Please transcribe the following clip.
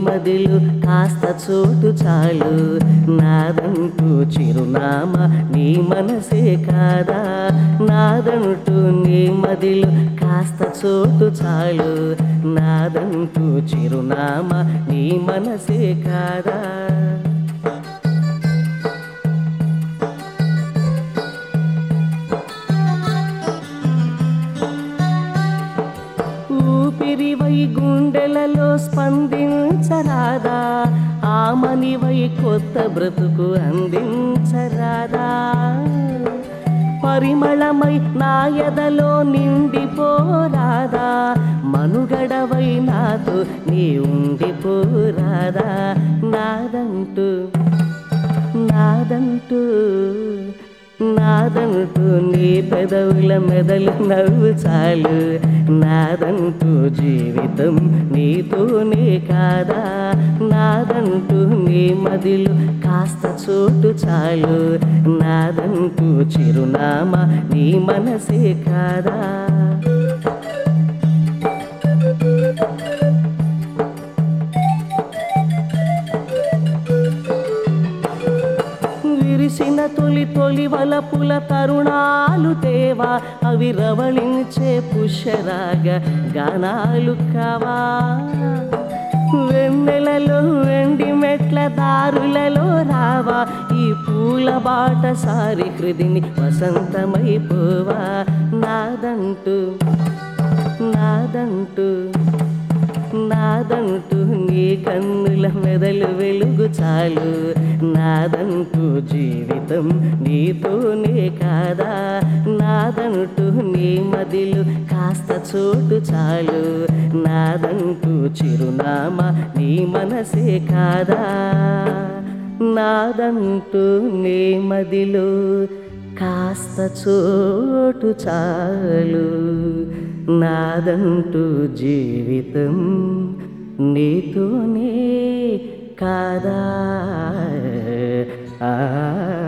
మదిలు కాస్త చోటు చాలు నాదంటూ చిరునామా నీ మనసే కాదా నాదంటూ నీ మదిలు కాస్త చోటు చాలు నాదంటూ చిరునామా నీ మనసే కాదా ఊపిరివై గుండెలలో స్పందించరాదా ఆమనివై కొత్త బ్రతుకు అందించరాదా పరిమళమై నా ఎదలో నిండిపోరాదా మనుగడవై నాతో నీ ఉండిపోరాదా నాదంటూ నాదంటూ నాదంటూ నీ పెదవుల మెదలు నవ్వు చాలు నాదంటూ జీవితం నీతోనే కాదా నాదంటూ నీ మదిలో కాస్త చోటు చాలు నాదంటూ చిరునామా నీ మనసే కాదా విరిసిన తొలి తొలి వలపుల తరుణాలు తేవా అవి రవళించే పుష్యరాగ గానాలు కావా వెన్నెలలో వెండి మెట్ల దారులలో రావా ఈ పూల బాట సారి హృదిని వసంతమైపోవా నాదంటూ నాదంటూ నాదంటూ నీ కన్నుల మెదలు వెలుగు చాలు నాదంటూ జీవితం నీతోనే కాదా నాదంటూ నీ మదిలు కాస్త చోటు చాలు నాదంటూ చిరునామా నీ మనసే కాదా నాదంటూ నీ మదిలో కాస్త చోటు చాలు నాదంటూ జీవితం నీతోనే కాదా ఆ